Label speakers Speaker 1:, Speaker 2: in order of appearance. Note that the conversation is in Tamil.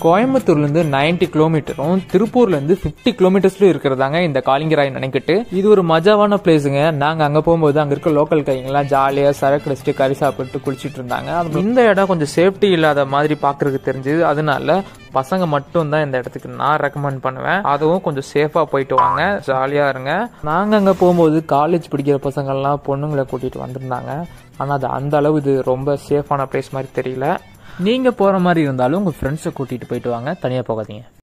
Speaker 1: கோயம்புத்தூர்லேருந்து நைன்டி கிலோமீட்டரும் திருப்பூர்லேருந்து ஃபிஃப்டி கிலோமீட்டர்ஸ்ல இருக்கிறதாங்க இந்த காலிங்கராய் நினைக்கிட்டு இது ஒரு மஜாவான பிளேஸுங்க நாங்கள் அங்கே போகும்போது அங்கே இருக்க லோக்கல் கைங்கெல்லாம் ஜாலியாக சரக்கு அடிச்சுட்டு கறி சாப்பிட்டு குளிச்சிட்டு இருந்தாங்க அது இந்த இடம் கொஞ்சம் சேஃப்டி இல்லாத மாதிரி பார்க்கறதுக்கு தெரிஞ்சது அதனால பசங்க மட்டும் தான் இந்த இடத்துக்கு நான் ரெக்கமெண்ட் பண்ணுவேன் அதுவும் கொஞ்சம் சேஃபாக போயிட்டு வாங்க ஜாலியாக இருங்க நாங்கள் அங்கே போகும்போது காலேஜ் படிக்கிற பசங்கள்லாம் பொண்ணுங்களை கூட்டிகிட்டு வந்திருந்தாங்க ஆனால் அது அந்த அளவு இது ரொம்ப சேஃபான பிளேஸ் மாதிரி தெரியல நீங்கள் போகிற மாதிரி இருந்தாலும் உங்கள் ஃப்ரெண்ட்ஸை கூட்டிகிட்டு போயிட்டு வாங்க தனியாக போகாதீங்க